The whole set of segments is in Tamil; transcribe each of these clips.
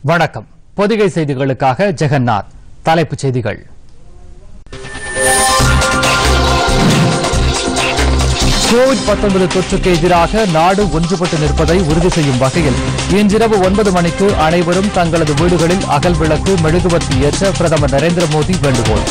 வணக்கம் பொதிகை செய்திகளுக்காக ஜெகநாத் தலைப்புச் செய்திகள் கோவிட் 19 தொற்றுக்கு எதிராக நாடு ஒன்றுபட்டு நிற்பதை உறுதி செய்யும் வகையில் இன்றிரவு ஒன்பது மணிக்கு அனைவரும் தங்களது வீடுகளில் அகல் விளக்கு மெழுகுவர்த்தி ஏற்ற பிரதமர் நரேந்திர மோடி வேண்டுகோள்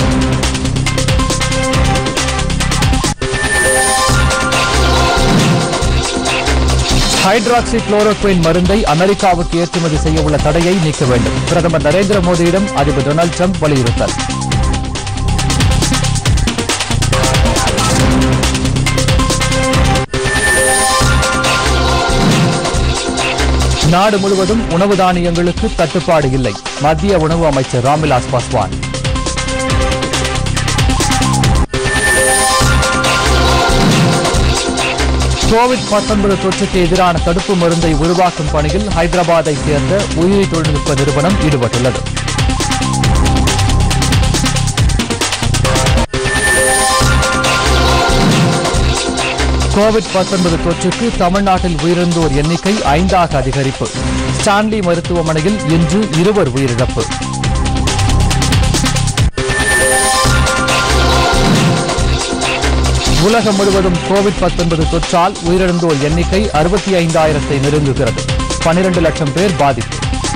ஹைட்ராக்சி குளோரோகுயின் மருந்தை அமெரிக்காவுக்கு ஏற்றுமதி செய்யவுள்ள தடையை நீக்க வேண்டும் பிரதமர் நரேந்திர மோடியிடம் அதிபர் டொனால்டு ட்ரம்ப் வலியுறுத்தல் நாடு முழுவதும் உணவு தானியங்களுக்கு தட்டுப்பாடு இல்லை மத்திய உணவு அமைச்சர் ராம்விலாஸ் பாஸ்வான் கோவிட் 19 தொற்றுக்கு எதிரான தடுப்பு மருந்தை உருவாக்கும் பணியில் ஹைதராபாத்தை சேர்ந்த உயிரி தொழில்நுட்ப நிறுவனம் ஈடுபட்டுள்ளது கோவிட் 19 தொற்றுக்கு தமிழ்நாட்டில் உயிரிழந்தோர் எண்ணிக்கை ஐந்தாக அதிகரிப்பு ஸ்டான்லி மருத்துவமனையில் இன்று இருவர் உயிரிழப்பு உலகம் முழுவதும் கோவிட் 19 தொற்றால் உயிரிழந்தோர் எண்ணிக்கை அறுபத்தி ஐந்தாயிரத்தை நெருங்குகிறது பனிரண்டு லட்சம் பேர் பாதிப்பு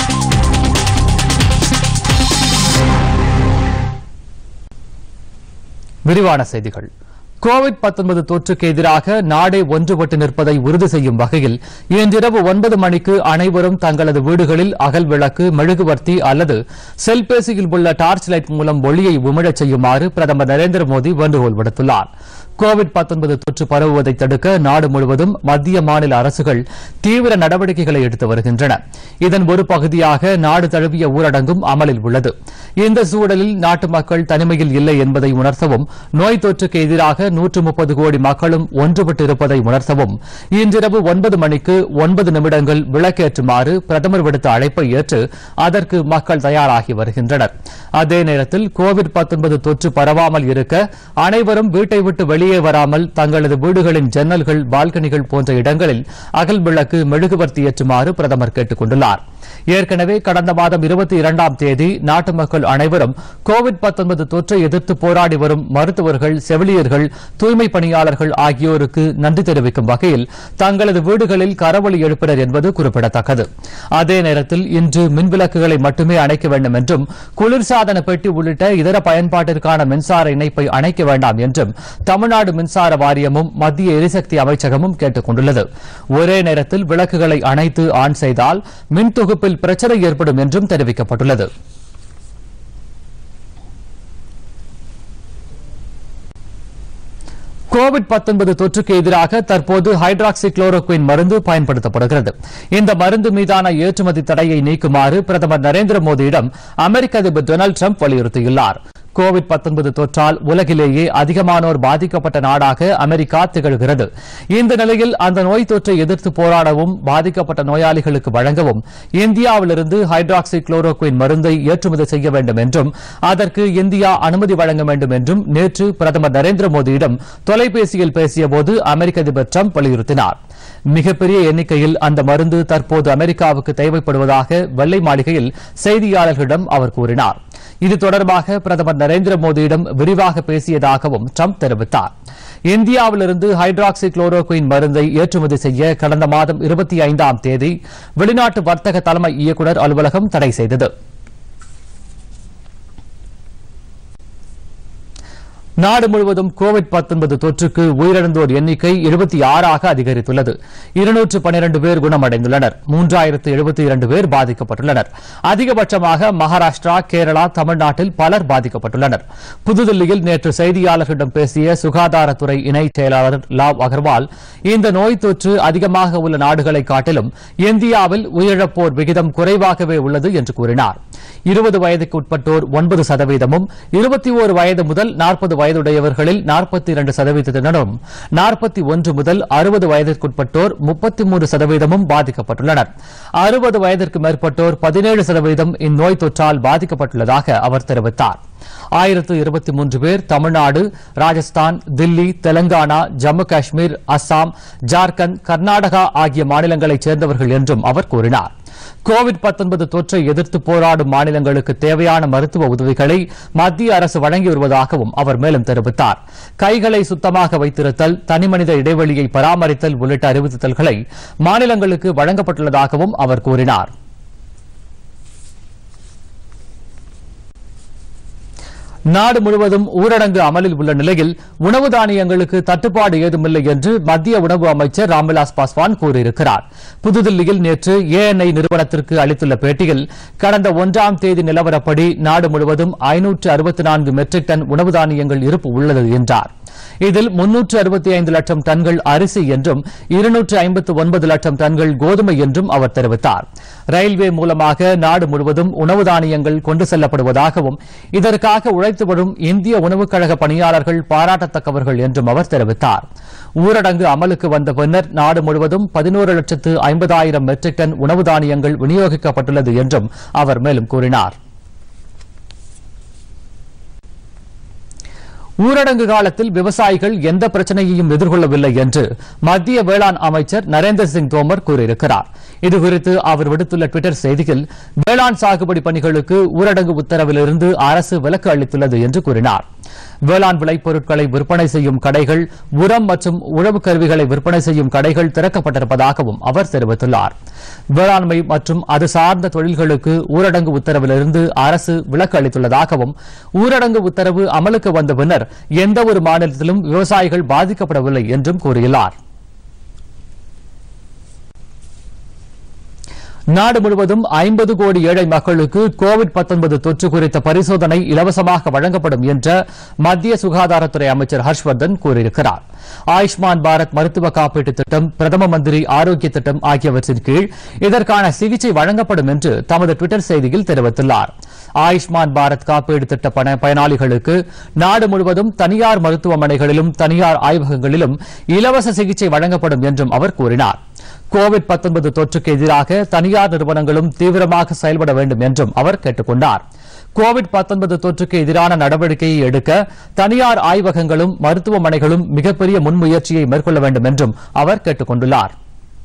விரிவான செய்திகள் கோவிட் 19 தொற்றுக்கு எதிராக நாடே ஒன்றுபட்டு நிற்பதை உறுதி செய்யும் வகையில் இன்றிரவு ஒன்பது மணிக்கு அனைவரும் தங்களது வீடுகளில் அகல் விளக்கு மெழுகுவர்த்தி அல்லது செல்பேசியில் உள்ள டார்ச் லைட் மூலம் ஒளியை உமிழச் செய்யுமாறு பிரதமர் நரேந்திர மோடி வேண்டுகோள் விடுத்துள்ளார் கோவிட் 19 தொற்று பரவுவதை தடுக்க நாடு முழுவதும் மத்திய மாநில அரசுகள் தீவிர நடவடிக்கைகளை எடுத்து வருகின்றன இதன் ஒரு பகுதியாக நாடு தழுவிய ஊரடங்கும் அமலில் உள்ளது இந்த சூழலில் நாட்டு மக்கள் தனிமையில் இல்லை என்பதை உணர்த்தவும் நோய் தொற்றுக்கு எதிராக நூற்று முப்பது கோடி மக்களும் ஒன்றுபட்டு இருப்பதை உணர்த்தவும் இன்றிரவு ஒன்பது மணிக்கு ஒன்பது நிமிடங்கள் விளக்கேற்றுமாறு பிரதமர் விடுத்த அழைப்பை ஏற்று அதற்கு மக்கள் தயாராகி வருகின்றனர் அதே நேரத்தில் கோவிட் 19 தொற்று பரவாமல் இருக்க அனைவரும் வீட்டை விட்டு வெளியே வராமல் தங்களது வீடுகளின் ஜன்னல்கள் பால்கனிகள் போன்ற இடங்களில் அகல் விளக்கு மெழுகுவர்த்தி ஏற்றுமாறு பிரதமர் கேட்டுக் கொண்டுள்ளார் ஏற்கனவே கடந்த மாதம் இருபத்தி இரண்டாம் தேதி நாட்டு மக்கள் அனைவரும் கோவிட் 19 தொற்றை எதிர்த்து போராடி வரும் மருத்துவர்கள் செவிலியர்கள் தூய்மை பணியாளர்கள் ஆகியோருக்கு நன்றி தெரிவிக்கும் வகையில் தங்களது வீடுகளில் கரவொலி எழுப்பினர் என்பது குறிப்பிடத்தக்கது அதே நேரத்தில் இன்று மின்விளக்குகளை மட்டுமே அணைக்க வேண்டும் என்றும் குளிர்சாதன பெட்டி உள்ளிட்ட இதர பயன்பாட்டிற்கான மின்சார இணைப்பை அணைக்க வேண்டாம் என்றும் தமிழ்நாடு மின்சார வாரியமும் மத்திய எரிசக்தி அமைச்சகமும் கேட்டுக் கொண்டுள்ளது ஒரே நேரத்தில் விளக்குகளை அணைத்து ஆன் செய்தால் மின் தொகுப்பில் பிரச்சனை ஏற்படும் என்றும் தெரிவிக்கப்பட்டுள்ளது கோவிட் 19 தொற்றுக்கு எதிராக தற்போது ஹைட்ராக்சி குளோரோகுயின் மருந்து பயன்படுத்தப்படுகிறது இந்த மருந்து மீதான ஏற்றுமதி தடையை நீக்குமாறு பிரதமர் நரேந்திர மோடியிடம் அமெரிக்க அதிபர் டொனால்டு ட்ரம்ப் வலியுறுத்தியுள்ளார் கோவிட் 19 தொற்றால் உலகிலேயே அதிகமானோர் பாதிக்கப்பட்ட நாடாக அமெரிக்கா திகழ்கிறது இந்த நிலையில் அந்த நோய் தொற்றை எதிர்த்து போராடவும் பாதிக்கப்பட்ட நோயாளிகளுக்கு வழங்கவும் இந்தியாவிலிருந்து ஹைட்ராக்சி குளோரோகுயின் மருந்தை ஏற்றுமதி செய்ய வேண்டும் என்றும் அதற்கு இந்தியா அனுமதி வழங்க வேண்டும் என்றும் நேற்று பிரதமர் நரேந்திர மோடியிடம் தொலைபேசியில் பேசியபோது அமெரிக்க அதிபர் ட்ரம்ப் வலியுறுத்தினார் மிகப்பெரிய எண்ணிக்கையில் அந்த மருந்து தற்போது அமெரிக்காவுக்கு தேவைப்படுவதாக வெள்ளை மாளிகையில் செய்தியாளர்களிடம் அவர் கூறினார் இது தொடர்பாக பிரதமர் நரேந்திர மோடியிடம் விரிவாக பேசியதாகவும் ட்ரம்ப் தெரிவித்தார் இந்தியாவிலிருந்து ஹைட்ராக்சி குளோரோகுயின் மருந்தை ஏற்றுமதி செய்ய கடந்த மாதம் இருபத்தி ஐந்தாம் தேதி வெளிநாட்டு வர்த்தக தலைமை இயக்குநர் அலுவலகம் தடை செய்தது நாடு முழுவதும் கோவிட் 19 தொற்றுக்கு உயிரிழந்தோர் எண்ணிக்கை எழுபத்தி ஆறாக அதிகரித்துள்ளது இருநூற்று பனிரண்டு பேர் குணமடைந்துள்ளனர் மூன்றாயிரத்து எழுபத்தி இரண்டு பேர் பாதிக்கப்பட்டுள்ளனர் அதிகபட்சமாக மகாராஷ்டிரா கேரளா தமிழ்நாட்டில் பலர் பாதிக்கப்பட்டுள்ளனர் புதுதில்லியில் நேற்று செய்தியாளர்களிடம் பேசிய சுகாதாரத்துறை இணை செயலாளர் லாவ் அகர்வால் இந்த நோய் தொற்று அதிகமாக உள்ள நாடுகளை காட்டிலும் இந்தியாவில் உயிரிழப்போர் விகிதம் குறைவாகவே உள்ளது என்று கூறினார் இருபது வயதுக்கு உட்பட்டோர் ஒன்பது சதவீதமும் இருபத்தி ஓரு வயது முதல் நாற்பது வயதுடையவர்களில் நாற்பத்தி இரண்டு சதவீதத்தினரும் நாற்பத்தி ஒன்று முதல் அறுபது வயதிற்குட்பட்டோர் முப்பத்தி மூன்று சதவீதமும் பாதிக்கப்பட்டுள்ளனர் அறுபது வயதிற்கு மேற்பட்டோர் பதினேழு சதவீதம் இந்நோய் தொற்றால் பாதிக்கப்பட்டுள்ளதாக அவர் தெரிவித்தார் ஆயிரத்து இருபத்தி மூன்று பேர் தமிழ்நாடு ராஜஸ்தான் தில்லி தெலங்கானா ஜம்மு காஷ்மீர் அஸ்ஸாம் ஜார்க்கண்ட் கர்நாடகா ஆகிய மாநிலங்களைச் சேர்ந்தவர்கள் என்றும் அவர் கூறினார் கோவிட் 19 தொற்றை எதிர்த்து போராடும் மாநிலங்களுக்கு தேவையான மருத்துவ உதவிகளை மத்திய அரசு வழங்கி வருவதாகவும் அவர் மேலும் தெரிவித்தார் கைகளை சுத்தமாக வைத்திருத்தல் தனிமனித இடைவெளியை பராமரித்தல் உள்ளிட்ட அறிவுறுத்தல்களை மாநிலங்களுக்கு வழங்கப்பட்டுள்ளதாகவும் அவர் கூறினார் நாடு முழுவதும் ஊரடங்கு அமலில் உள்ள நிலையில் உணவு தானியங்களுக்கு தட்டுப்பாடு ஏதுமில்லை என்று மத்திய உணவு அமைச்சர் ராம்விலாஸ் பாஸ்வான் கூறியிருக்கிறார் புதுதில்லியில் நேற்று ஏஎன்ஐ நிறுவனத்திற்கு அளித்துள்ள பேட்டியில் கடந்த ஒன்றாம் தேதி நிலவரப்படி நாடு முழுவதும் ஐநூற்று அறுபத்தி நான்கு மெட்ரிக் டன் உணவு தானியங்கள் இருப்பு உள்ளது என்றார் இதில் முன்னூற்று அறுபத்தி ஐந்து லட்சம் டன்கள் அரிசி என்றும் இருநூற்று ஐம்பத்து ஒன்பது லட்சம் டன்கள் கோதுமை என்றும் அவர் தெரிவித்தார் ரயில்வே மூலமாக நாடு முழுவதும் உணவு தானியங்கள் கொண்டு செல்லப்படுவதாகவும் இதற்காக உழைத்து வரும் இந்திய உணவுக் கழக பணியாளர்கள் பாராட்டத்தக்கவர்கள் என்றும் அவர் தெரிவித்தார் ஊரடங்கு அமலுக்கு வந்த பின்னர் நாடு முழுவதும் பதினோரு லட்சத்து ஐம்பதாயிரம் மெட்ரிக் டன் உணவு தானியங்கள் விநியோகிக்கப்பட்டுள்ளது என்றும் அவர் மேலும் கூறினார் ஊரடங்கு காலத்தில் விவசாயிகள் எந்த பிரச்சனையையும் எதிர்கொள்ளவில்லை என்று மத்திய வேளாண் அமைச்சர் நரேந்திர சிங் தோமர் கூறியிருக்கிறார் இதுகுறித்து அவர் விடுத்துள்ள டுவிட்டர் செய்தியில் வேளாண் சாகுபடி பணிகளுக்கு ஊரடங்கு உத்தரவிலிருந்து அரசு விலக்கு அளித்துள்ளது என்று கூறினார் வேளாண் விளைபொருட்களை விற்பனை செய்யும் கடைகள் உரம் மற்றும் உழவு கருவிகளை விற்பனை செய்யும் கடைகள் திறக்கப்பட்டிருப்பதாகவும் அவர் தெரிவித்துள்ளார் வேளாண்மை மற்றும் அது சார்ந்த தொழில்களுக்கு ஊரடங்கு உத்தரவிலிருந்து அரசு விலக்கு அளித்துள்ளதாகவும் ஊரடங்கு உத்தரவு அமலுக்கு வந்த பின்னர் எந்தவொரு மாநிலத்திலும் விவசாயிகள் பாதிக்கப்படவில்லை என்றும் கூறியுள்ளார் நாடு முழுவதும் ஐம்பது கோடி ஏழை மக்களுக்கு கோவிட் 19 தொற்று குறித்த பரிசோதனை இலவசமாக வழங்கப்படும் என்ற மத்திய சுகாதாரத்துறை அமைச்சர் ஹர்ஷ்வர்தன் கூறியிருக்கிறார் ஆயுஷ்மான் பாரத் மருத்துவ காப்பீட்டு திட்டம் பிரதம மந்திரி ஆரோக்கிய திட்டம் ஆகியவற்றின் கீழ் இதற்கான சிகிச்சை வழங்கப்படும் என்று தமது டுவிட்டர் செய்தியில் தெரிவித்துள்ளார் ஆயுஷ்மான் பாரத் காப்பீடு திட்ட பண- பயனாளிகளுக்கு நாடு முழுவதும் தனியார் மருத்துவமனைகளிலும் தனியார் ஆய்வகங்களிலும் இலவச சிகிச்சை வழங்கப்படும் என்றும் அவர் கூறினார் கோவிட் 19 தொற்றுக்கு எதிராக தனியார் நிறுவனங்களும் தீவிரமாக செயல்பட வேண்டும் என்றும் அவர் கேட்டுக் கொண்டார் கோவிட் 19 தொற்றுக்கு எதிரான நடவடிக்கையை எடுக்க தனியார் ஆய்வகங்களும் மருத்துவமனைகளும் மிகப்பெரிய முன்முயற்சியை மேற்கொள்ள வேண்டும் என்றும் அவர் கேட்டுக் கொண்டுள்ளார்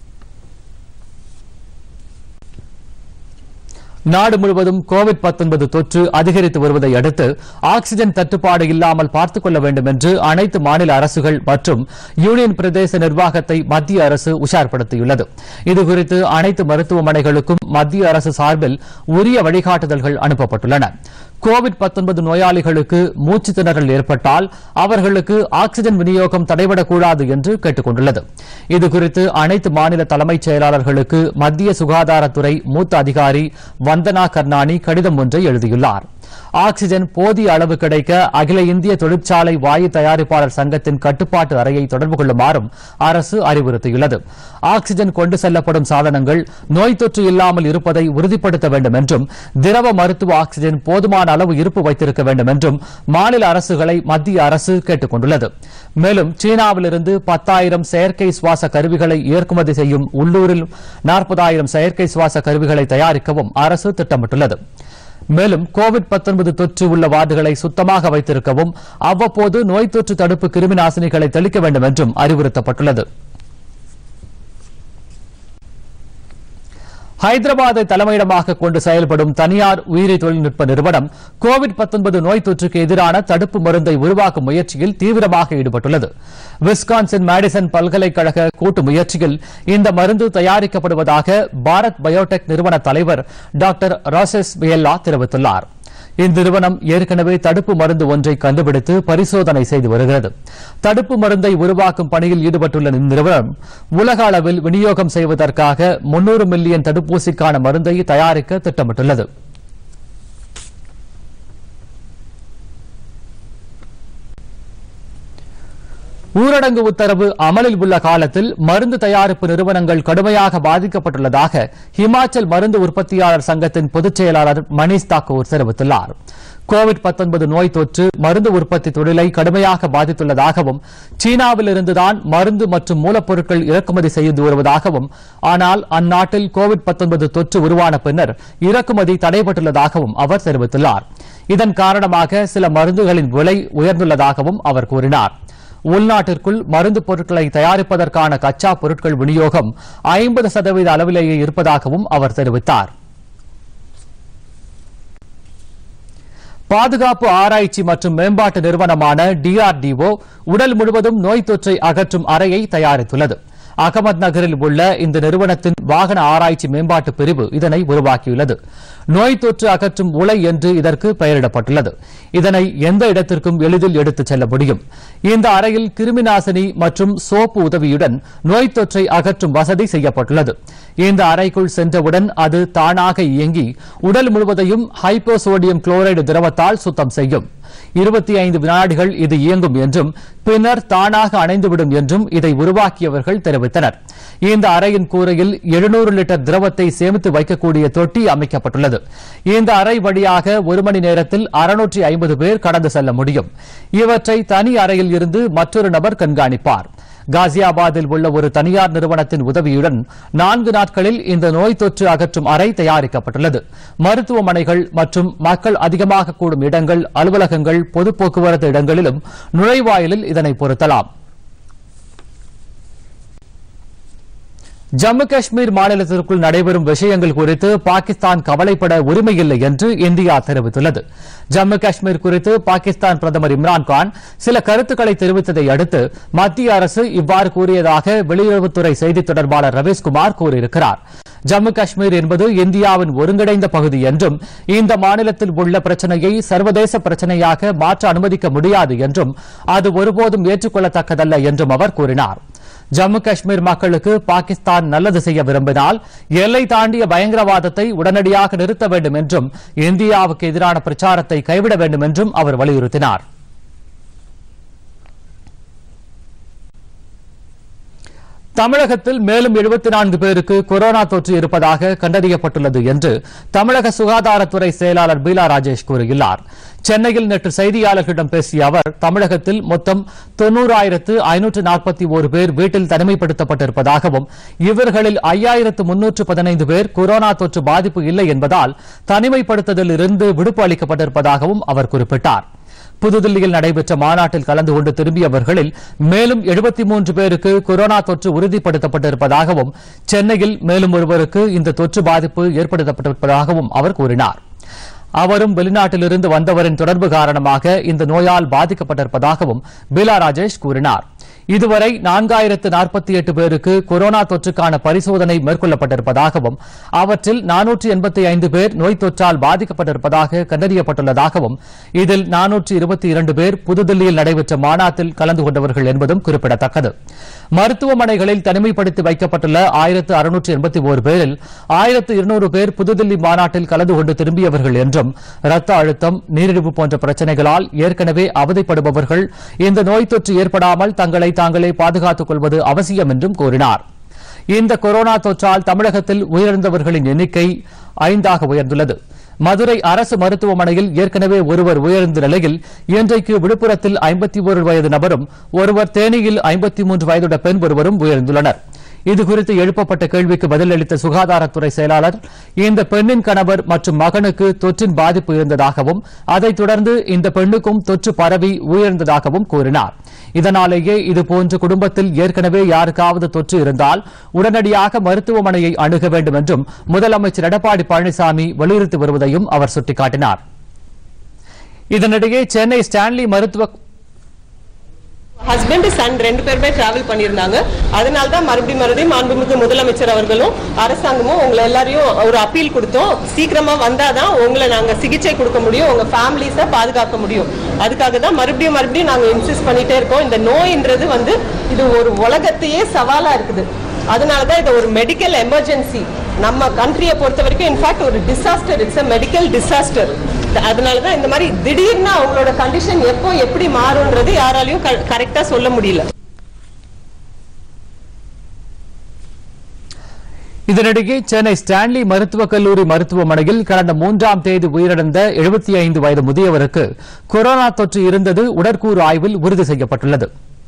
நாடு முழுவதும் கோவிட் 19 தொற்று அதிகரித்து வருவதை அடுத்து ஆக்ஸிஜன் தட்டுப்பாடு இல்லாமல் பார்த்துக் கொள்ள வேண்டும் என்று அனைத்து மாநில அரசுகள் மற்றும் யூனியன் பிரதேச நிர்வாகத்தை மத்திய அரசு உஷார்படுத்தியுள்ளது இதுகுறித்து அனைத்து மருத்துவமனைகளுக்கும் மத்திய அரசு சார்பில் உரிய வழிகாட்டுதல்கள் அனுப்பப்பட்டுள்ளன கோவிட் 19 நோயாளிகளுக்கு மூச்சு திணறல் ஏற்பட்டால் அவர்களுக்கு ஆக்ஸிஜன் விநியோகம் தடைபடக்கூடாது என்று கேட்டுக் கொண்டுள்ளது இதுகுறித்து அனைத்து மாநில தலைமைச் செயலாளர்களுக்கு மத்திய சுகாதாரத்துறை மூத்த அதிகாரி வந்தனா கர்னானி கடிதம் ஒன்றை எழுதியுள்ளார் ஆக்ஸிஜன் போதிய அளவு கிடைக்க அகில இந்திய தொழிற்சாலை வாயு தயாரிப்பாளர் சங்கத்தின் கட்டுப்பாட்டு அறையை தொடர்பு கொள்ளுமாறும் அரசு அறிவுறுத்தியுள்ளது ஆக்ஸிஜன் கொண்டு செல்லப்படும் சாதனங்கள் நோய் தொற்று இல்லாமல் இருப்பதை உறுதிப்படுத்த வேண்டும் என்றும் திரவ மருத்துவ ஆக்ஸிஜன் போதுமான அளவு இருப்பு வைத்திருக்க வேண்டும் என்றும் மாநில அரசுகளை மத்திய அரசு கேட்டுக் கொண்டுள்ளது மேலும் சீனாவிலிருந்து பத்தாயிரம் செயற்கை சுவாச கருவிகளை இறக்குமதி செய்யும் உள்ளூரில் நாற்பதாயிரம் செயற்கை சுவாச கருவிகளை தயாரிக்கவும் அரசு திட்டமிட்டுள்ளது மேலும் கோவிட் 19 தொற்று உள்ள வார்டுகளை சுத்தமாக வைத்திருக்கவும் அவ்வப்போது நோய் தொற்று தடுப்பு கிருமி நாசினிகளை தெளிக்க வேண்டும் என்றும் அறிவுறுத்தப்பட்டுள்ளது ஹைதராபாத்தை தலைமையிடமாக கொண்டு செயல்படும் தனியார் உயிரி தொழில்நுட்ப நிறுவனம் கோவிட் 19 நோய் தொற்றுக்கு எதிரான தடுப்பு மருந்தை உருவாக்கும் முயற்சியில் தீவிரமாக ஈடுபட்டுள்ளது விஸ்கான்சின் மேடிசன் பல்கலைக்கழக கூட்டு முயற்சியில் இந்த மருந்து தயாரிக்கப்படுவதாக பாரத் பயோடெக் நிறுவன தலைவர் டாக்டர் ராசஸ் பியல்லா தெரிவித்துள்ளார் இந்நிறுவனம் ஏற்கனவே தடுப்பு மருந்து ஒன்றை கண்டுபிடித்து பரிசோதனை செய்து வருகிறது தடுப்பு மருந்தை உருவாக்கும் பணியில் ஈடுபட்டுள்ள இந்நிறுவனம் உலக அளவில் விநியோகம் செய்வதற்காக 300 மில்லியன் தடுப்பூசிக்கான மருந்தை தயாரிக்க திட்டமிட்டுள்ளது ஊரடங்கு உத்தரவு அமலில் உள்ள காலத்தில் மருந்து தயாரிப்பு நிறுவனங்கள் கடுமையாக பாதிக்கப்பட்டுள்ளதாக ஹிமாச்சல் மருந்து உற்பத்தியாளர் சங்கத்தின் பொதுச் செயலாளர் மணீஷ் தாக்கூர் தெரிவித்துள்ளார் கோவிட் 19 நோய் தொற்று மருந்து உற்பத்தி தொழிலை கடுமையாக பாதித்துள்ளதாகவும் சீனாவிலிருந்துதான் மருந்து மற்றும் மூலப்பொருட்கள் இறக்குமதி செய்து வருவதாகவும் ஆனால் அந்நாட்டில் கோவிட் 19 தொற்று உருவான பின்னர் இறக்குமதி தடைபட்டுள்ளதாகவும் அவர் தெரிவித்துள்ளார் இதன் காரணமாக சில மருந்துகளின் விலை உயர்ந்துள்ளதாகவும் அவர் கூறினார் உள்நாட்டிற்குள் மருந்து பொருட்களை தயாரிப்பதற்கான கச்சா பொருட்கள் விநியோகம் ஐம்பது சதவீத அளவிலேயே இருப்பதாகவும் அவர் தெரிவித்தார் பாதுகாப்பு ஆராய்ச்சி மற்றும் மேம்பாட்டு நிறுவனமான டிஆர்டிஓ உடல் முழுவதும் நோய் தொற்றை அகற்றும் அறையை தயாரித்துள்ளது அகமது நகரில் உள்ள இந்த நிறுவனத்தின் வாகன ஆராய்ச்சி மேம்பாட்டு பிரிவு இதனை உருவாக்கியுள்ளது நோய் தொற்று அகற்றும் உலை என்று இதற்கு பெயரிடப்பட்டுள்ளது இதனை எந்த இடத்திற்கும் எளிதில் எடுத்துச் செல்ல முடியும் இந்த அறையில் கிருமி நாசினி மற்றும் சோப்பு உதவியுடன் நோய் தொற்றை அகற்றும் வசதி செய்யப்பட்டுள்ளது இந்த அறைக்குள் சென்றவுடன் அது தானாக இயங்கி உடல் முழுவதையும் ஹைப்போசோடியம் குளோரைடு திரவத்தால் சுத்தம் செய்யும் இருபத்தி ஐந்து வினாடிகள் இது இயங்கும் என்றும் பின்னர் தானாக அணைந்துவிடும் என்றும் இதை உருவாக்கியவர்கள் தெரிவித்தனர் இந்த அறையின் கூரையில் எழுநூறு லிட்டர் திரவத்தை சேமித்து வைக்கக்கூடிய தொட்டி அமைக்கப்பட்டுள்ளது இந்த அறை வழியாக ஒரு மணி நேரத்தில் அறுநூற்றி ஐம்பது பேர் கடந்து செல்ல முடியும் இவற்றை தனி அறையில் இருந்து மற்றொரு நபர் கண்காணிப்பார் காசியாபாத்தில் உள்ள ஒரு தனியார் நிறுவனத்தின் உதவியுடன் நான்கு நாட்களில் இந்த நோய் தொற்று அகற்றும் அறை தயாரிக்கப்பட்டுள்ளது மருத்துவமனைகள் மற்றும் மக்கள் அதிகமாக கூடும் இடங்கள் அலுவலகங்கள் பொது போக்குவரத்து இடங்களிலும் நுழைவாயிலில் இதனை பொருத்தலாம் ஜம்மு காஷ்மீர் மாநிலத்திற்குள் நடைபெறும் விஷயங்கள் குறித்து பாகிஸ்தான் கவலைப்பட உரிமையில்லை என்று இந்தியா தெரிவித்துள்ளது ஜம்மு காஷ்மீர் குறித்து பாகிஸ்தான் பிரதமர் இம்ரான்கான் சில கருத்துக்களை தெரிவித்ததை அடுத்து மத்திய அரசு இவ்வாறு கூறியதாக வெளியுறவுத்துறை செய்தித் தொடர்பாளர் ரவீஸ்குமார் கூறியிருக்கிறார் ஜம்மு காஷ்மீர் என்பது இந்தியாவின் ஒருங்கிணைந்த பகுதி என்றும் இந்த மாநிலத்தில் உள்ள பிரச்சனையை சர்வதேச பிரச்சனையாக மாற்ற அனுமதிக்க முடியாது என்றும் அது ஒருபோதும் ஏற்றுக்கொள்ளத்தக்கதல்ல என்றும் அவர் கூறினார் ஜம்மு காஷ்மீர் மக்களுக்கு பாகிஸ்தான் நல்லது செய்ய விரும்பினால் எல்லை தாண்டிய பயங்கரவாதத்தை உடனடியாக நிறுத்த வேண்டும் என்றும் இந்தியாவுக்கு எதிரான பிரச்சாரத்தை கைவிட வேண்டும் என்றும் அவர் வலியுறுத்தினார் தமிழகத்தில் மேலும் 74 பேருக்கு கொரோனா தொற்று இருப்பதாக கண்டறியப்பட்டுள்ளது என்று தமிழக சுகாதாரத்துறை செயலாளர் பீலா ராஜேஷ் கூறியுள்ளார் சென்னையில் நேற்று செய்தியாளர்களிடம் பேசிய அவர் தமிழகத்தில் மொத்தம் தொன்னூறாயிரத்து ஐநூற்று நாற்பத்தி ஒரு பேர் வீட்டில் தனிமைப்படுத்தப்பட்டிருப்பதாகவும் இவர்களில் ஐயாயிரத்து முன்னூற்று பதினைந்து பேர் கொரோனா தொற்று பாதிப்பு இல்லை என்பதால் தனிமைப்படுத்துதலில் இருந்து விடுப்பு அளிக்கப்பட்டிருப்பதாகவும் அவர் குறிப்பிட்டார் புதுதில்லியில் நடைபெற்ற மாநாட்டில் கலந்து கொண்டு திரும்பியவர்களில் மேலும் 73 பேருக்கு கொரோனா தொற்று உறுதிப்படுத்தப்பட்டிருப்பதாகவும் சென்னையில் மேலும் ஒருவருக்கு இந்த தொற்று பாதிப்பு ஏற்படுத்தப்பட்டிருப்பதாகவும் அவர் கூறினார் அவரும் வெளிநாட்டிலிருந்து வந்தவரின் தொடர்பு காரணமாக இந்த நோயால் பாதிக்கப்பட்டிருப்பதாகவும் பீலா ராஜேஷ் கூறினார் இதுவரை நான்காயிரத்து நாற்பத்தி எட்டு பேருக்கு கொரோனா தொற்றுக்கான பரிசோதனை மேற்கொள்ளப்பட்டிருப்பதாகவும் அவற்றில் நானூற்று எண்பத்தி ஐந்து பேர் நோய் தொற்றால் பாதிக்கப்பட்டிருப்பதாக கண்டறியப்பட்டுள்ளதாகவும் இதில் நானூற்று இருபத்தி இரண்டு பேர் புதுதில்லியில் நடைபெற்ற மாநாட்டில் கலந்து கொண்டவர்கள் என்பதும் குறிப்பிடத்தக்கது மருத்துவமனைகளில் தனிமைப்படுத்தி வைக்கப்பட்டுள்ள ஆயிரத்து அறுநூற்று எண்பத்தி ஒரு பேரில் ஆயிரத்து இருநூறு பேர் புதுதில்லி மாநாட்டில் கலந்து கொண்டு திரும்பியவர்கள் என்றும் ரத்த அழுத்தம் நீரிழிவு போன்ற பிரச்சனைகளால் ஏற்கனவே அவதிப்படுபவர்கள் இந்த நோய் தொற்று ஏற்படாமல் தங்களை தாங்களே பாதுகாத்துக் கொள்வது அவசியம் என்றும் கூறினார் இந்த கொரோனா தொற்றால் தமிழகத்தில் உயிரிழந்தவர்களின் எண்ணிக்கை ஐந்தாக உயர்ந்துள்ளது மதுரை அரசு மருத்துவமனையில் ஏற்கனவே ஒருவர் உயர்ந்த நிலையில் இன்றைக்கு விழுப்புரத்தில் ஐம்பத்தி ஒரு வயது நபரும் ஒருவர் தேனியில் ஐம்பத்தி மூன்று வயதுடைய பெண் ஒருவரும் உயர்ந்துள்ளனர் இதுகுறித்து எழுப்பப்பட்ட கேள்விக்கு பதிலளித்த சுகாதாரத்துறை செயலாளர் இந்த பெண்ணின் கணவர் மற்றும் மகனுக்கு தொற்றின் பாதிப்பு இருந்ததாகவும் அதைத் தொடர்ந்து இந்த பெண்ணுக்கும் தொற்று பரவி உயிர்ந்ததாகவும் கூறினார் இதனாலேயே இதுபோன்று குடும்பத்தில் ஏற்கனவே யாருக்காவது தொற்று இருந்தால் உடனடியாக மருத்துவமனையை அணுக வேண்டும் என்றும் முதலமைச்சர் எடப்பாடி பழனிசாமி வலியுறுத்தி வருவதையும் அவர் சுட்டிக்காட்டினார் இதனிடையே சென்னை ஸ்டான்லி மருத்துவ ஹஸ்பண்ட் சன் ரெண்டு பேருமே டிராவல் பண்ணியிருந்தாங்க அதனால தான் மறுபடியும் மறுபடியும் மாண்புமிகு முதலமைச்சர் அவர்களும் அரசாங்கமும் உங்களை எல்லாரையும் ஒரு அப்பீல் கொடுத்தோம் சீக்கிரமா வந்தாதான் உங்களை நாங்க சிகிச்சை கொடுக்க முடியும் உங்க ஃபேமிலிஸை பாதுகாக்க முடியும் அதுக்காக தான் மறுபடியும் மறுபடியும் நாங்க இன்சிஸ்ட் பண்ணிட்டே இருக்கோம் இந்த நோயின்றது வந்து இது ஒரு உலகத்தையே சவாலா இருக்குது அதனால தான் இது ஒரு மெடிக்கல் எமர்ஜென்சி நம்ம கண்ட்ரியை பொறுத்த வரைக்கும் இன்ஃபேக்ட் ஒரு disaster it's a medical disaster அதனால தான் இந்த மாதிரி திடீர்னு அவங்களோட கண்டிஷன் எப்போ எப்படி மாறும்ன்றது யாராலையும் கரெக்டா சொல்ல முடியல இதனிடையே சென்னை ஸ்டான்லி மருத்துவக் கல்லூரி மருத்துவமனையில் கடந்த மூன்றாம் தேதி உயிரிழந்த 75 ஐந்து வயது முதியவருக்கு கொரோனா தொற்று இருந்தது உடற்கூறு ஆய்வில் உறுதி செய்யப்பட்டுள்ளது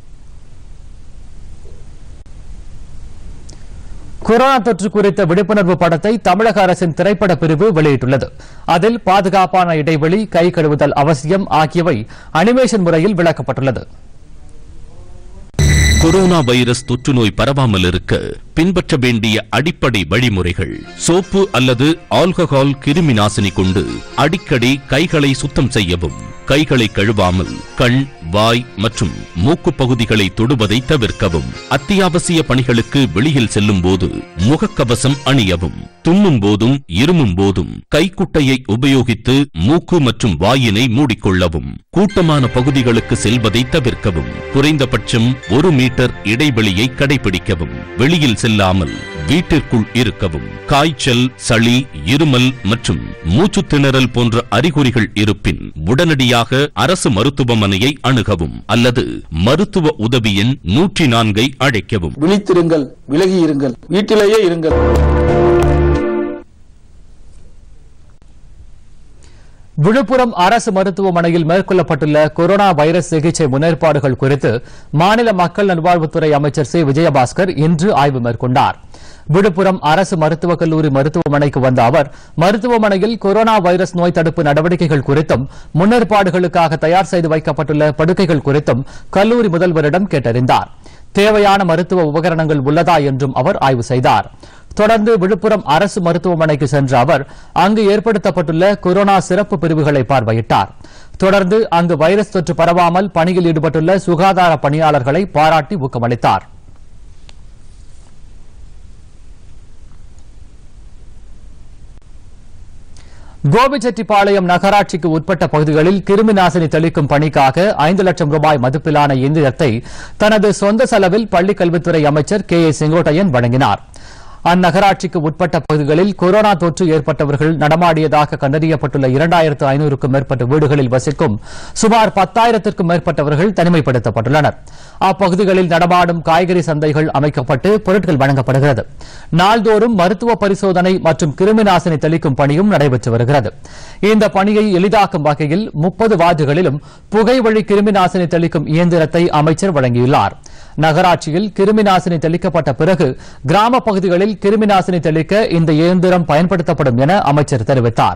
கொரோனா தொற்று குறித்த விழிப்புணர்வு படத்தை தமிழக அரசின் திரைப்பட பிரிவு வெளியிட்டுள்ளது அதில் பாதுகாப்பான இடைவெளி கை கழுவுதல் அவசியம் ஆகியவை அனிமேஷன் முறையில் விளக்கப்பட்டுள்ளது கொரோனா வைரஸ் தொற்றுநோய் பரவாமல் இருக்க பின்பற்ற வேண்டிய அடிப்படை வழிமுறைகள் சோப்பு அல்லது ஆல்கஹால் கிருமி நாசினி கொண்டு அடிக்கடி கைகளை சுத்தம் செய்யவும் கைகளை கழுவாமல் கண் வாய் மற்றும் மூக்கு பகுதிகளை தொடுவதை தவிர்க்கவும் அத்தியாவசிய பணிகளுக்கு வெளியில் செல்லும் போது முகக்கவசம் அணியவும் தும்மும் போதும் இருமும் போதும் கைக்குட்டையை உபயோகித்து மூக்கு மற்றும் வாயினை மூடிக்கொள்ளவும் கூட்டமான பகுதிகளுக்கு செல்வதை தவிர்க்கவும் குறைந்தபட்சம் ஒரு மீட்டர் இடைவெளியை கடைபிடிக்கவும் வெளியில் செல்லாமல் வீட்டிற்குள் இருக்கவும் காய்ச்சல் சளி இருமல் மற்றும் மூச்சுத் திணறல் போன்ற அறிகுறிகள் இருப்பின் உடனடியாக அரசு மருத்துவமனையை அணுகவும் அல்லது மருத்துவ உதவி எண் நூற்றி நான்கை அழைக்கவும் விழித்திருங்கள் விலகி இருங்கள் வீட்டிலேயே இருங்கள் விழுப்புரம் அரசு மருத்துவமனையில் மேற்கொள்ளப்பட்டுள்ள கொரோனா வைரஸ் சிகிச்சை முன்னேற்பாடுகள் குறித்து மாநில மக்கள் நல்வாழ்வுத்துறை அமைச்சர் சி விஜயபாஸ்கர் இன்று ஆய்வு மேற்கொண்டார் விழுப்புரம் அரசு மருத்துவக் கல்லூரி மருத்துவமனைக்கு வந்த அவர் மருத்துவமனையில் கொரோனா வைரஸ் நோய் தடுப்பு நடவடிக்கைகள் குறித்தும் முன்னேற்பாடுகளுக்காக தயார் செய்து வைக்கப்பட்டுள்ள படுக்கைகள் குறித்தும் கல்லூரி முதல்வரிடம் கேட்டறிந்தார் தேவையான மருத்துவ உபகரணங்கள் உள்ளதா என்றும் அவர் ஆய்வு செய்தார் தொடர்ந்து விழுப்புரம் அரசு மருத்துவமனைக்கு சென்ற அவர் அங்கு ஏற்படுத்தப்பட்டுள்ள கொரோனா சிறப்பு பிரிவுகளை பார்வையிட்டார் தொடர்ந்து அங்கு வைரஸ் தொற்று பரவாமல் பணியில் ஈடுபட்டுள்ள சுகாதார பணியாளர்களை பாராட்டி ஊக்கமளித்தார் கோபிச்செட்டிப்பாளையம் நகராட்சிக்கு உட்பட்ட பகுதிகளில் கிருமி நாசினி தெளிக்கும் பணிக்காக ஐந்து லட்சம் ரூபாய் மதிப்பிலான இயந்திரத்தை தனது சொந்த செலவில் பள்ளிக் கல்வித்துறை அமைச்சர் கே ஏ செங்கோட்டையன் வழங்கினார் அந்நகராட்சிக்கு உட்பட்ட பகுதிகளில் கொரோனா தொற்று ஏற்பட்டவர்கள் நடமாடியதாக கண்டறியப்பட்டுள்ள இரண்டாயிரத்து ஐநூறுக்கும் மேற்பட்ட வீடுகளில் வசிக்கும் சுமார் பத்தாயிரத்திற்கும் மேற்பட்டவர்கள் தனிமைப்படுத்தப்பட்டுள்ளனர் அப்பகுதிகளில் நடமாடும் காய்கறி சந்தைகள் அமைக்கப்பட்டு பொருட்கள் வழங்கப்படுகிறது நாள்தோறும் மருத்துவ பரிசோதனை மற்றும் கிருமி நாசினி தெளிக்கும் பணியும் நடைபெற்று வருகிறது இந்த பணியை எளிதாக்கும் வகையில் முப்பது வார்டுகளிலும் புகை வழி கிருமி நாசினி தெளிக்கும் இயந்திரத்தை அமைச்சர் வழங்கியுள்ளார் நகராட்சியில் கிருமி நாசினி தெளிக்கப்பட்ட பிறகு கிராம பகுதிகளில் கிருமி நாசினி தெளிக்க இந்த இயந்திரம் பயன்படுத்தப்படும் என அமைச்சர் தெரிவித்தார்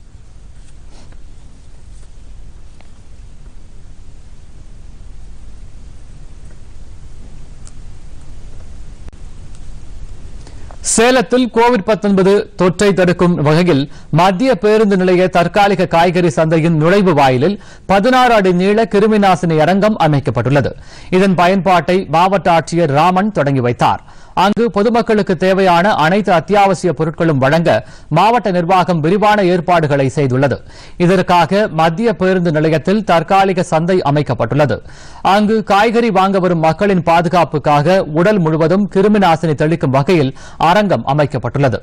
சேலத்தில் கோவிட் 19 தொற்றை தடுக்கும் வகையில் மத்திய பேருந்து நிலைய தற்காலிக காய்கறி சந்தையின் நுழைவு வாயிலில் பதினாறு அடி நீள கிருமி நாசினி அரங்கம் அமைக்கப்பட்டுள்ளது இதன் பயன்பாட்டை மாவட்ட ஆட்சியர் ராமன் தொடங்கி வைத்தார் அங்கு பொதுமக்களுக்கு தேவையான அனைத்து அத்தியாவசிய பொருட்களும் வழங்க மாவட்ட நிர்வாகம் விரிவான ஏற்பாடுகளை செய்துள்ளது இதற்காக மத்திய பேருந்து நிலையத்தில் தற்காலிக சந்தை அமைக்கப்பட்டுள்ளது அங்கு காய்கறி வாங்க வரும் மக்களின் பாதுகாப்புக்காக உடல் முழுவதும் கிருமி நாசினி தெளிக்கும் வகையில் அரங்கம் அமைக்கப்பட்டுள்ளது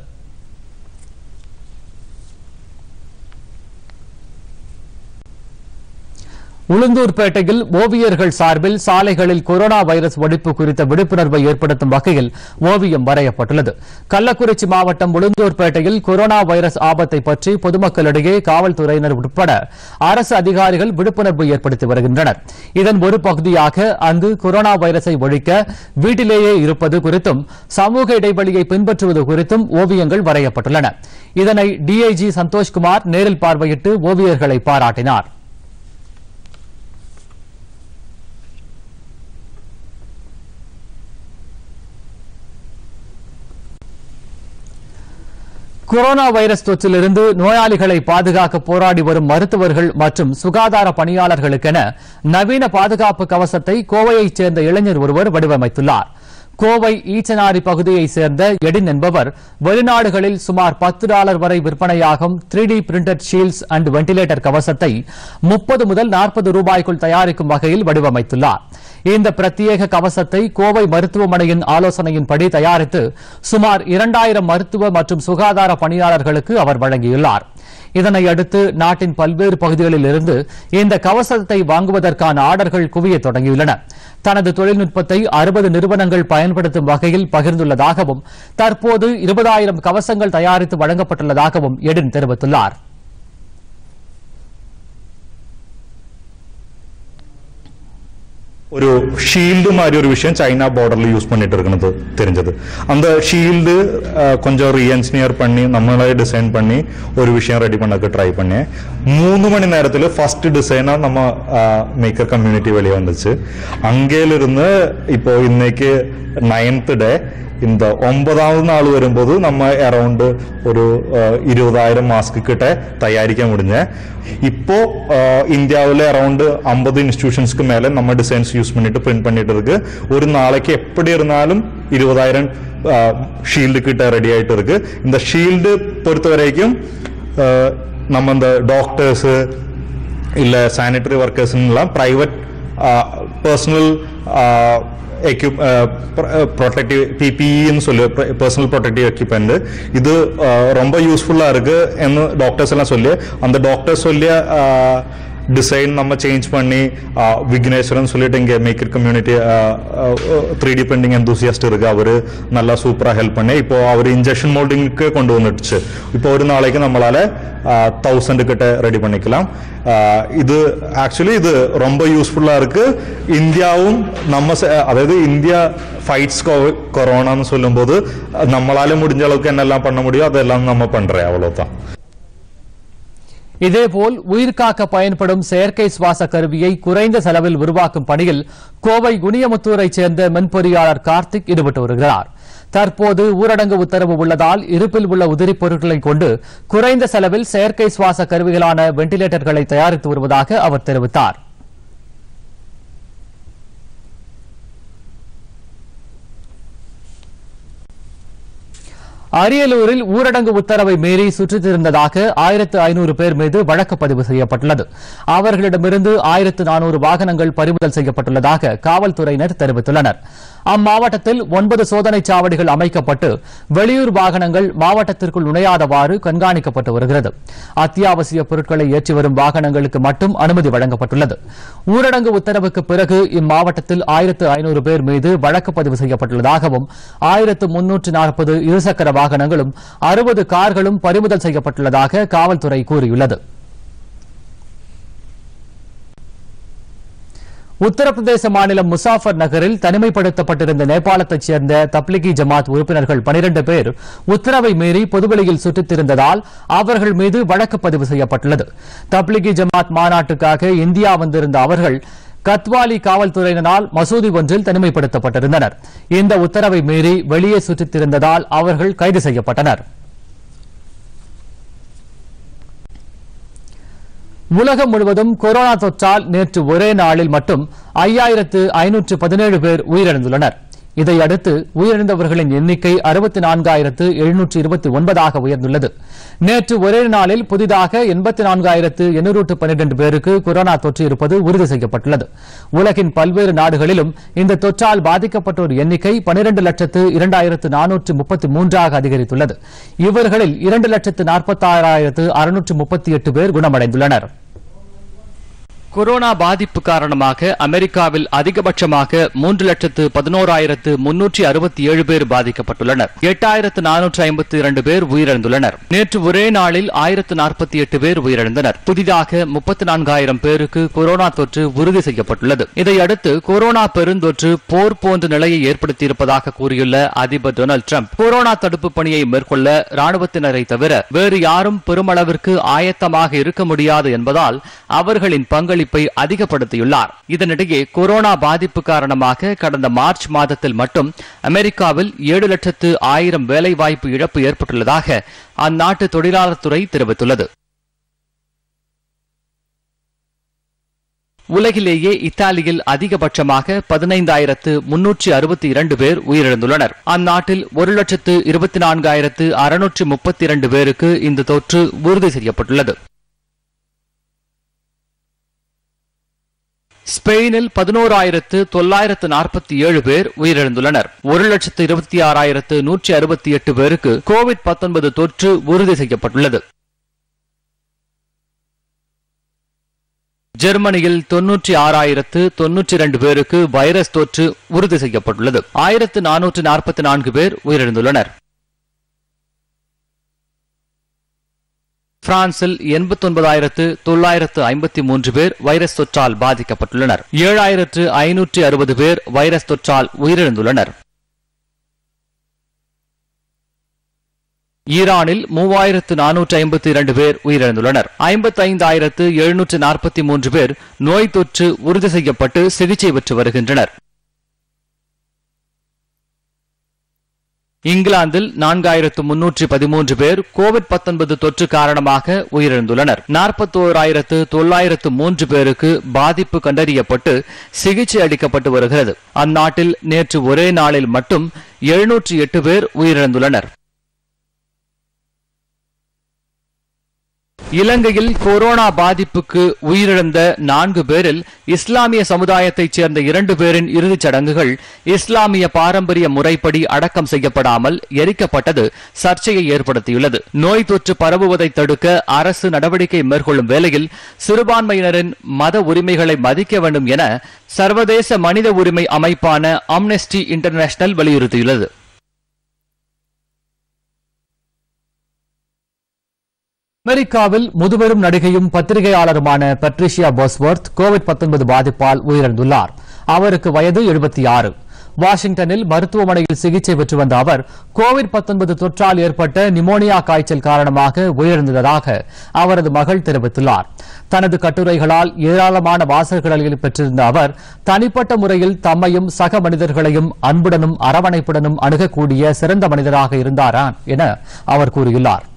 உளுந்தூர்பேட்டையில் ஓவியர்கள் சார்பில் சாலைகளில் கொரோனா வைரஸ் ஒழிப்பு குறித்த விழிப்புணர்வை ஏற்படுத்தும் வகையில் ஓவியம் வரையப்பட்டுள்ளது கள்ளக்குறிச்சி மாவட்டம் உளுந்தூர்பேட்டையில் கொரோனா வைரஸ் ஆபத்தை பற்றி பொதுமக்களிடையே காவல்துறையினர் உட்பட அரசு அதிகாரிகள் விழிப்புணர்வு ஏற்படுத்தி வருகின்றனர் இதன் ஒரு பகுதியாக அங்கு கொரோனா வைரஸை ஒழிக்க வீட்டிலேயே இருப்பது குறித்தும் சமூக இடைவெளியை பின்பற்றுவது குறித்தும் ஓவியங்கள் வரையப்பட்டுள்ளன இதனை டிஐஜி சந்தோஷ்குமார் நேரில் பார்வையிட்டு ஓவியர்களை பாராட்டினார் கொரோனா வைரஸ் தொற்றிலிருந்து நோயாளிகளை பாதுகாக்க போராடி வரும் மருத்துவர்கள் மற்றும் சுகாதார பணியாளர்களுக்கென நவீன பாதுகாப்பு கவசத்தை கோவையைச் சேர்ந்த இளைஞர் ஒருவர் வடிவமைத்துள்ளார் கோவை ஈச்சனாரி பகுதியைச் சேர்ந்த எடின் என்பவர் வெளிநாடுகளில் சுமார் பத்து டாலர் வரை விற்பனையாகும் three D printed shields and ventilator கவசத்தை முப்பது முதல் நாற்பது ரூபாய்க்குள் தயாரிக்கும் வகையில் வடிவமைத்துள்ளார் இந்த பிரத்யேக கவசத்தை கோவை மருத்துவமனையின் ஆலோசனையின்படி தயாரித்து சுமார் இரண்டாயிரம் மருத்துவ மற்றும் சுகாதார பணியாளர்களுக்கு அவர் வழங்கியுள்ளார் இதனை அடுத்து நாட்டின் பல்வேறு பகுதிகளில் இருந்து இந்த கவசத்தை வாங்குவதற்கான ஆர்டர்கள் குவிய தொடங்கியுள்ளன தனது தொழில்நுட்பத்தை அறுபது நிறுவனங்கள் பயன்படுத்தும் வகையில் பகிர்ந்துள்ளதாகவும் தற்போது இருபதாயிரம் கவசங்கள் தயாரித்து வழங்கப்பட்டுள்ளதாகவும் எடின் தெரிவித்துள்ளார் ஒரு ஷீல்டு மாதிரி ஒரு விஷயம் சைனா பார்டர்ல யூஸ் பண்ணிட்டு இருக்கிறது தெரிஞ்சது அந்த ஷீல்டு கொஞ்சம் ரீஎன்ஜினியர் பண்ணி நம்மளே டிசைன் பண்ணி ஒரு விஷயம் ரெடி பண்ணக்கு ட்ரை பண்ணேன் மூணு மணி நேரத்தில் ஃபர்ஸ்ட் டிசைனா நம்ம மேக்கர் கம்யூனிட்டி வெளியே வந்துச்சு அங்கேலிருந்து இப்போ இன்னைக்கு நைன்த் டே இந்த ഒമ്പതാമത് നാൾ വരുമ്പോൾ നമ്മ അറൗണ്ട് ഒരു ഇരുപതായിരം മാസ്ക് കിட்ட தயாரிக்க முடிஞ்ச இப்போ இந்தியாவில் அரௌண்ட் ஐம்பது இன்ஸ்டிடியூஷன்ஸ்க்கு மேல நம்ம டிசைன்ஸ் யூஸ் பண்ணிட்டு பிரிண்ட் பண்ணிட்டு இருக்கு ஒரு நாளைக்கு எப்படி இருந்தாலும் இருபதாயிரம் ஷீல்டு கிட்ட ரெடி ஆயிட்டு இருக்கு இந்த ஷீல்டு பொறுத்த வரைக்கும் அஹ், நம்ம இந்த டாக்டர்ஸ் இல்ல சானிட்டரி ஒர்க்கர்ஸ்லாம் பிரைவேட் பர்சனல் எக்யூப் ப்ரொடெக்டிவ் பிபிஇன்னு சொல்லி பர்சனல் ப்ரொடெக்டிவ் எக்யூப்மெண்ட் இது அஹ், ரொம்ப யூஸ்ஃபுல்லா இருக்கு എന്ന് டாக்டர்ஸ் எல்லாம் சொல்லி அந்த டாக்டர் சொல்லிய டிசைன் நம்ம சேஞ்ச் பண்ணி அஹ், விக்னேஸ்வரன் சொல்லிட்டு இங்க maker community three D printing enthusiast இருக்கு அவரு நல்லா சூப்பரா ஹெல்ப் பண்ணி இப்போ அவர் இன்ஜெக்ஷன் மோல்டிங்க்கு கொண்டு வந்துடுச்சு இப்போ ஒரு நாளைக்கு நம்மளால தௌசண்ட் கிட்ட ரெடி பண்ணிக்கலாம் அஹ், இது ஆக்சுவலி இது ரொம்ப யூஸ்ஃபுல்லா இருக்கு இந்தியாவும் நம்ம ச- அதாவது இந்தியா ஃபைட்ஸ் கொரோனான்னு சொல்லும்போது நம்மளால முடிஞ்ச அளவுக்கு என்னெல்லாம் பண்ண முடியும் அதெல்லாம் நம்ம பண்றேன் அவ்வளவுதான் இதேபோல் உயிர்காக்க பயன்படும் செயற்கை சுவாச கருவியை குறைந்த செலவில் உருவாக்கும் பணியில் கோவை குனியமுத்தூரைச் சேர்ந்த மென்பொறியாளர் கார்த்திக் ஈடுபட்டு வருகிறார் தற்போது ஊரடங்கு உத்தரவு உள்ளதால் இருப்பில் உள்ள உதிரிப் பொருட்களை கொண்டு குறைந்த செலவில் செயற்கை சுவாச கருவிகளான வெண்டிலேட்டர்களை தயாரித்து வருவதாக அவர் தெரிவித்தார் அரியலூரில் ஊரடங்கு உத்தரவை மீறி சுற்றித் திரிந்ததாக ஆயிரத்து ஐநூறு பேர் மீது வழக்கு பதிவு செய்யப்பட்டுள்ளது அவர்களிடமிருந்து ஆயிரத்து நானூறு வாகனங்கள் பறிமுதல் செய்யப்பட்டுள்ளதாக காவல்துறையினர் தெரிவித்துள்ளனர் அம்மாவட்டத்தில் ஒன்பது சோதனைச் சாவடிகள் அமைக்கப்பட்டு வெளியூர் வாகனங்கள் மாவட்டத்திற்குள் நுழையாதவாறு கண்காணிக்கப்பட்டு வருகிறது அத்தியாவசிய பொருட்களை ஏற்றி வரும் வாகனங்களுக்கு மட்டும் அனுமதி வழங்கப்பட்டுள்ளது ஊரடங்கு உத்தரவுக்கு பிறகு இம்மாவட்டத்தில் ஆயிரத்து ஐநூறு பேர் மீது வழக்கு பதிவு செய்யப்பட்டுள்ளதாகவும் ஆயிரத்து முன்னூற்று நாற்பது இருசக்கர வாகனங்களும் அறுபது கார்களும் பறிமுதல் செய்யப்பட்டுள்ளதாக காவல்துறை கூறியுள்ளது உத்தரப்பிரதேச மாநிலம் முசாஃபர் நகரில் தனிமைப்படுத்தப்பட்டிருந்த நேபாளத்தைச் சேர்ந்த தப்லிகி ஜமாத் உறுப்பினர்கள் 12 பேர் உத்தரவை மீறி பொதுவெளியில் சுற்றித் திரிந்ததால் அவர்கள் மீது வழக்கு பதிவு செய்யப்பட்டுள்ளது தப்லிகி ஜமாத் மாநாட்டுக்காக இந்தியா வந்திருந்த அவர்கள் கத்வாலி காவல்துறையினரால் மசூதி ஒன்றில் தனிமைப்படுத்தப்பட்டிருந்தனர் இந்த உத்தரவை மீறி வெளியே சுற்றித் திரிந்ததால் அவர்கள் கைது செய்யப்பட்டனர் உலகம் முழுவதும் கொரோனா தொற்றால் நேற்று ஒரே நாளில் மட்டும் ஐயாயிரத்து ஐநூற்று பதினேழு பேர் உயிரிழந்துள்ளனர் இதையடுத்து உயிரிழந்தவர்களின் எண்ணிக்கை அறுபத்தி நான்காயிரத்து எழுநூற்று இருபத்தி ஒன்பதாக உயர்ந்துள்ளது நேற்று ஒரே நாளில் புதிதாக எண்பத்தி நான்காயிரத்து எண்ணூற்று பன்னிரண்டு பேருக்கு கொரோனா தொற்று இருப்பது உறுதி செய்யப்பட்டுள்ளது உலகின் பல்வேறு நாடுகளிலும் இந்த தொற்றால் பாதிக்கப்பட்டோர் எண்ணிக்கை பனிரண்டு லட்சத்து இரண்டாயிரத்து நானூற்று முப்பத்தி மூன்றாக அதிகரித்துள்ளது இவர்களில் இரண்டு லட்சத்து நாற்பத்தாறாயிரத்து அறுநூற்று முப்பத்தி எட்டு பேர் குணமடைந்துள்ளனர் கொரோனா பாதிப்பு காரணமாக அமெரிக்காவில் அதிகபட்சமாக மூன்று லட்சத்து பதினோராயிரத்து முன்னூற்றி அறுபத்தி ஏழு பேர் பாதிக்கப்பட்டுள்ளனர் எட்டாயிரத்து நானூற்று ஐம்பத்தி இரண்டு பேர் உயிரிழந்துள்ளனர் நேற்று ஒரே நாளில் ஆயிரத்து நாற்பத்தி எட்டு பேர் உயிரிழந்தனர் புதிதாக முப்பத்தி நான்காயிரம் பேருக்கு கொரோனா தொற்று உறுதி செய்யப்பட்டுள்ளது இதையடுத்து கொரோனா பெருந்தொற்று போர் போன்ற நிலையை ஏற்படுத்தியிருப்பதாக கூறியுள்ள அதிபர் டொனால்டு டிரம்ப் கொரோனா தடுப்பு பணியை மேற்கொள்ள ராணுவத்தினரை தவிர வேறு யாரும் பெருமளவிற்கு ஆயத்தமாக இருக்க முடியாது என்பதால் அவர்களின் பங்களிப்பை அதிகப்படுத்தியுள்ளார் இதனிடையே கொரோனா பாதிப்பு காரணமாக கடந்த மார்ச் மாதத்தில் மட்டும் அமெரிக்காவில் ஏழு லட்சத்து ஆயிரம் வேலைவாய்ப்பு இழப்பு ஏற்பட்டுள்ளதாக அந்நாட்டு தொழிலாளர் துறை தெரிவித்துள்ளது உலகிலேயே இத்தாலியில் அதிகபட்சமாக பதினைந்தாயிரத்து முன்னூற்றி அறுபத்தி இரண்டு பேர் உயிரிழந்துள்ளனர் அந்நாட்டில் ஒரு லட்சத்து இருபத்தி நான்காயிரத்து அறுநூற்று முப்பத்தி இரண்டு பேருக்கு இந்த தொற்று உறுதி செய்யப்பட்டுள்ளது ஸ்பெயினில் பதினோராயிரத்து தொள்ளாயிரத்து நாற்பத்தி ஏழு பேர் உயிரிழந்துள்ளனர் ஒரு லட்சத்து இருபத்தி ஆறாயிரத்து நூற்றி அறுபத்தி எட்டு பேருக்கு கோவிட் பத்தொன்பது தொற்று உறுதி செய்யப்பட்டுள்ளது ஜெர்மனியில் தொன்னூற்றி ஆறாயிரத்து தொன்னூற்றி இரண்டு பேருக்கு வைரஸ் தொற்று உறுதி செய்யப்பட்டுள்ளது ஆயிரத்து நானூற்று நாற்பத்தி நான்கு பேர் உயிரிழந்துள்ளனர் பிரான்சில் எண்பத்தொன்பதாயிரத்து தொள்ளாயிரத்து ஐம்பத்தி மூன்று பேர் வைரஸ் தொற்றால் பாதிக்கப்பட்டுள்ளனர் ஏழாயிரத்து ஐநூற்றி அறுபது பேர் வைரஸ் தொற்றால் உயிரிழந்துள்ளனர் ஈரானில் மூவாயிரத்து நானூற்று ஐம்பத்தி இரண்டு பேர் உயிரிழந்துள்ளனர் ஐம்பத்தைந்தாயிரத்து எழுநூற்று நாற்பத்தி மூன்று பேர் நோய் தொற்று உறுதி செய்யப்பட்டு சிகிச்சை பெற்று வருகின்றனர் இங்கிலாந்தில் நான்காயிரத்து முன்னூற்று பதிமூன்று பேர் கோவிட் பத்தொன்பது தொற்று காரணமாக உயிரிழந்துள்ளனர் நாற்பத்தோராயிரத்து தொள்ளாயிரத்து மூன்று பேருக்கு பாதிப்பு கண்டறியப்பட்டு சிகிச்சை அளிக்கப்பட்டு வருகிறது அந்நாட்டில் நேற்று ஒரே நாளில் மட்டும் எழுநூற்று எட்டு பேர் உயிரிழந்துள்ளனர் இலங்கையில் கொரோனா பாதிப்புக்கு உயிரிழந்த நான்கு பேரில் இஸ்லாமிய சமுதாயத்தைச் சேர்ந்த இரண்டு பேரின் இறுதிச் சடங்குகள் இஸ்லாமிய பாரம்பரிய முறைப்படி அடக்கம் செய்யப்படாமல் எரிக்கப்பட்டது சர்ச்சையை ஏற்படுத்தியுள்ளது நோய் தொற்று பரவுவதை தடுக்க அரசு நடவடிக்கை மேற்கொள்ளும் வேளையில் சிறுபான்மையினரின் மத உரிமைகளை மதிக்க வேண்டும் என சர்வதேச மனித உரிமை அமைப்பான அம்னெஸ்டி இன்டர்நேஷனல் வலியுறுத்தியுள்ளது அமெரிக்காவில் முதுபெரும் நடிகையும் பத்திரிகையாளருமான பட்ரிஷியா போஸ்வர்த் கோவிட் 19 பாதிப்பால் உயிரிழந்துள்ளார் அவருக்கு வயது 76 வாஷிங்டனில் மருத்துவமனையில் சிகிச்சை பெற்று வந்த அவர் கோவிட் 19 தொற்றால் ஏற்பட்ட நிமோனியா காய்ச்சல் காரணமாக உயிரிழந்ததாக அவரது மகள் தெரிவித்துள்ளார் தனது கட்டுரைகளால் ஏராளமான வாசகர்களை பெற்றிருந்த அவர் தனிப்பட்ட முறையில் தம்மையும் சக மனிதர்களையும் அன்புடனும் அரவணைப்புடனும் அணுகக்கூடிய சிறந்த மனிதராக இருந்தாரா என அவர் கூறியுள்ளார்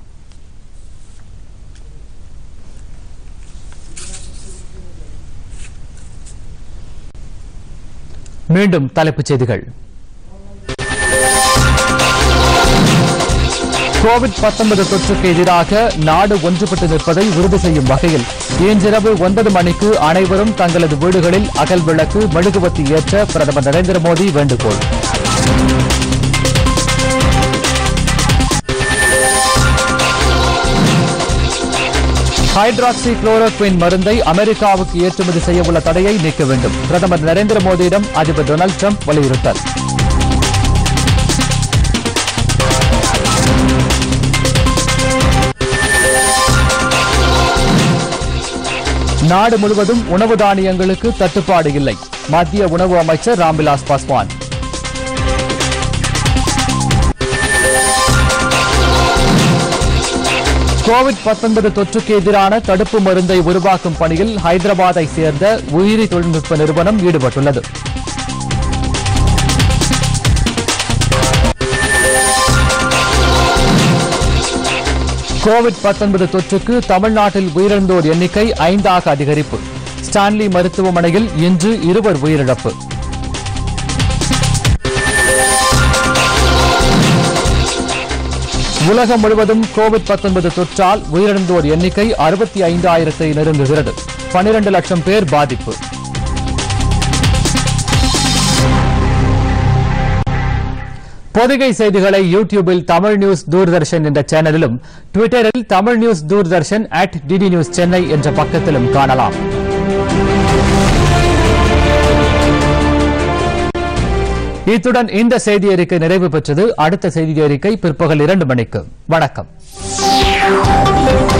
மீண்டும் தலைப்புச் செய்திகள் கோவிட் 19 தொற்றுக்கு எதிராக நாடு ஒன்றுபட்டு நிற்பதை உறுதி செய்யும் வகையில் இன்றிரவு ஒன்பது மணிக்கு அனைவரும் தங்களது வீடுகளில் அகல் விளக்கு மெழுகுவத்தி ஏற்ற பிரதமர் நரேந்திர மோடி வேண்டுகோள் ஹைட்ராக்சி குளோரோக்வின் மருந்தை அமெரிக்காவுக்கு ஏற்றுமதி செய்யவுள்ள தடையை நீக்க வேண்டும் பிரதமர் நரேந்திர மோடியிடம் அதிபர் டொனால்டு ட்ரம்ப் வலியுறுத்தல் நாடு முழுவதும் உணவு தானியங்களுக்கு தட்டுப்பாடு இல்லை மத்திய உணவு அமைச்சர் ராம்விலாஸ் பாஸ்வான் கோவிட் 19 தொற்றுக்கு எதிரான தடுப்பு மருந்தை உருவாக்கும் பணியில் ஹைதராபாத்தை சேர்ந்த உயிரி தொழில்நுட்ப நிறுவனம் ஈடுபட்டுள்ளது கோவிட் 19 தொற்றுக்கு தமிழ்நாட்டில் உயிரிழந்தோர் எண்ணிக்கை ஐந்தாக அதிகரிப்பு ஸ்டான்லி மருத்துவமனையில் இன்று இருவர் உயிரிழப்பு உலகம் முழுவதும் கோவிட் 19 தொற்றால் உயிரிழந்தோர் எண்ணிக்கை அறுபத்தி ஐந்தாயிரத்தை நெருங்குகிறது பனிரண்டு லட்சம் பேர் பாதிப்பு பொதிகை செய்திகளை யூடியூபில் தமிழ் நியூஸ் தூர்தர்ஷன் என்ற சேனலிலும் ட்விட்டரில் Tamil news Doordarshan at DD news Chennai என்ற பக்கத்திலும் காணலாம் இத்துடன் இந்த செய்தி அறிக்கை நிறைவு பெற்றது அடுத்த செய்தி அறிக்கை பிற்பகல் இரண்டு மணிக்கு வணக்கம்